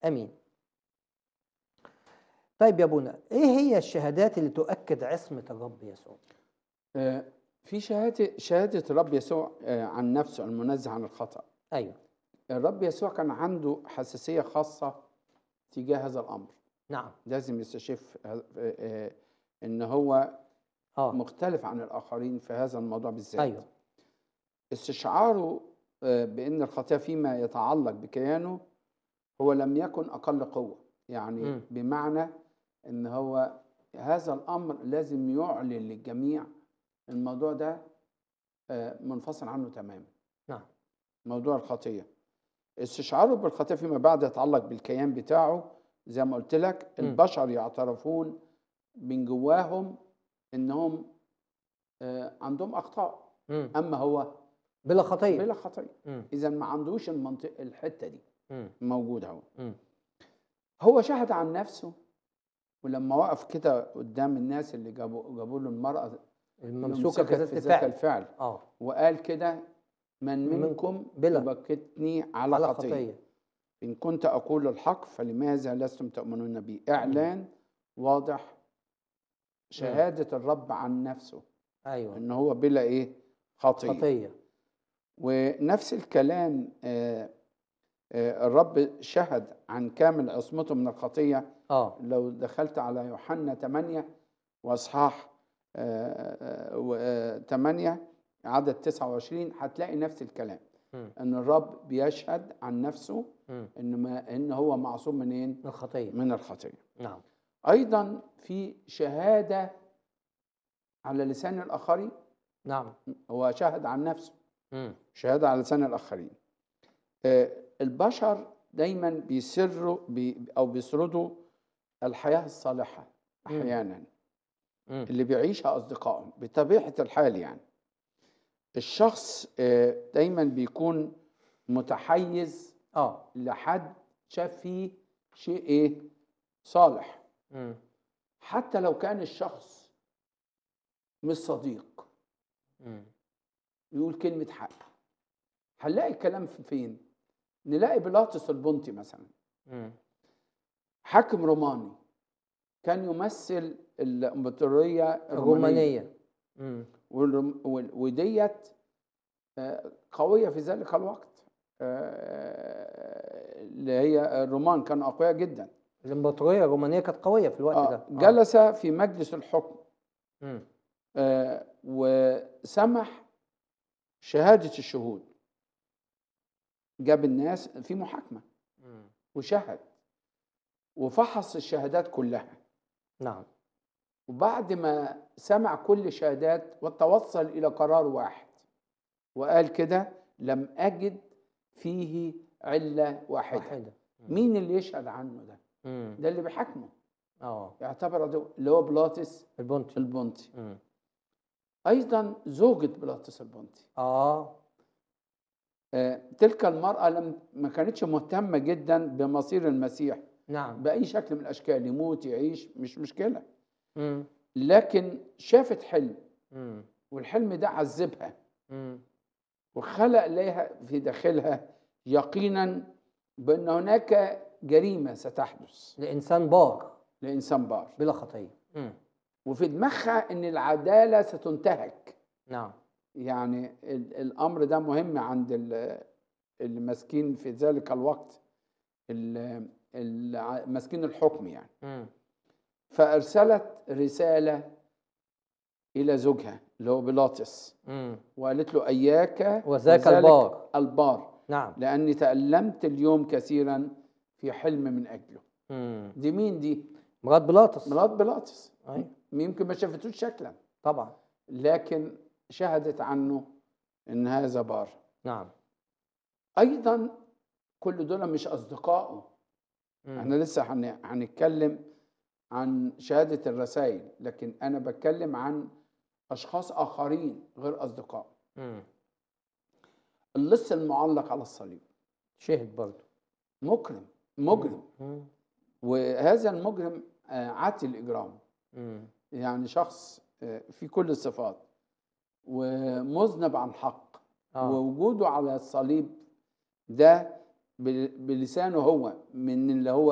امين طيب يا ابونا ايه هي الشهادات اللي تؤكد عصمه الرب يسوع آه، في شهادة شهادة الرب يسوع آه، عن نفسه المنزه عن الخطأ ايوه الرب يسوع كان عنده حساسية خاصة تجاه هذا الأمر نعم لازم يستشف آه، آه، إن هو اه مختلف عن الآخرين في هذا الموضوع بالذات ايوه استشعاره آه، بأن الخطيئة فيما يتعلق بكيانه هو لم يكن أقل قوة يعني مم. بمعنى أن هو هذا الأمر لازم يعلن للجميع الموضوع ده آه، منفصل عنه تماما نعم موضوع الخطية استشعاره بالخطية فيما بعد يتعلق بالكيان بتاعه زي ما قلت لك مم. البشر يعترفون من جواهم انهم آه، عندهم اخطاء مم. اما هو بلا خطيه بلا خطيه مم. اذا ما عندوش المنطق الحته دي مم. موجوده اهو مم. هو شهد عن نفسه ولما وقف كده قدام الناس اللي جابوا جابوا له المراه الممسوكه يمسكها في في ذات ذات الفعل الفعل اه وقال كده من من- منكم بلا. يبكتني على, على خطيه خطيه إن كنت أقول الحق فلماذا لستم تؤمنون بي إعلان واضح شهادة الرب عن نفسه ايوه إن هو بلا إيه خطية خطيه ونفس الكلام آه، آه، الرب شهد عن كامل عصمته من الخطية اه لو دخلت على يوحنا 8 وأصحاح 8 عدد 29 هتلاقي نفس الكلام مم. ان الرب بيشهد عن نفسه مم. ان ما ان هو معصوم منين من الخطيه من الخطيه نعم ايضا في شهاده على لسان الاخرين نعم هو شهد عن نفسه مم. شهاده على لسان الاخرين آه، البشر دايما بيسروا بي او بيسردوا الحياه الصالحه مم. احيانا مم. اللي بيعيشها اصدقائهم بطبيعه الحال يعني الشخص آه، دايما بيكون متحيز اه لحد شاف فيه شيء ايه صالح مم. حتى لو كان الشخص مش صديق مم. يقول كلمة حق هنلاقي الكلام في فين نلاقي بيلاطس البنطي مثلا مم. حاكم روماني كان يمثل الامبراطورية الرومانية الرومانيه مم. والرم- وال- وديت آه، قوية في ذلك الوقت آه، اللي هي الرومان كانوا أقوياء جدا الامبراطوريه الرومانيه كانت قويه في الوقت آه، ده آه. جلس في مجلس الحكم مم. آه، وسمح شهادة الشهود جاب الناس في محاكمة مم. وشهد وفحص الشهادات كلها نعم وبعد ما سمع كل الشهادات وتوصل إلى قرار واحد وقال كده لم أجد فيه علة واحدة واحده مم. مين اللي يشهد عنه ده مم. ده اللي بيحاكمه اه يعتبر ده اللي هو بيلاطس البنطي البنطي مم. أيضا زوجة بيلاطس البنطي اه آه، تلك المرأة لم ما كانتش مهتمة جدا بمصير المسيح نعم بأي شكل من الأشكال يموت يعيش مش مشكلة مم. لكن شافت حلم مم. والحلم ده عذبها مم. وخلق لها في داخلها يقينا بأن هناك جريمة ستحدث لانسان بار لإنسان بار بلا خطيه مم. وفي دماغها أن العدالة ستنتهك نعم يعني ال- الأمر ده مهم عند ال- اللي ماسكين في ذلك الوقت ال- ال- ماسكين الحكم يعني مم. فأرسلت رسالة إلى زوجها اللي هو بيلاطس مم. وقالت له إياك وذاك وذلك البار. البار نعم لأني تألمت اليوم كثيرا في حلم من أجله مم. دي مين دي؟ مرات بيلاطس مرات بيلاطس أي. يمكن ما شافتوش شكلا طبعا لكن شهدت عنه إن هذا بار نعم أيضا كل دول مش أصدقائه مم. احنا لسه هن- هنتكلم عن شهادة الرسائل لكن أنا بتكلم عن أشخاص آخرين غير أصدقاء مم. اللص المعلق على الصليب شهد برضه مجرم مجرم مم. وهذا المجرم آه، عاتي الإجرام مم. يعني شخص آه، في كل الصفات ومذنب عن حق آه. ووجوده على الصليب ده بل- بلسانه هو من اللي هو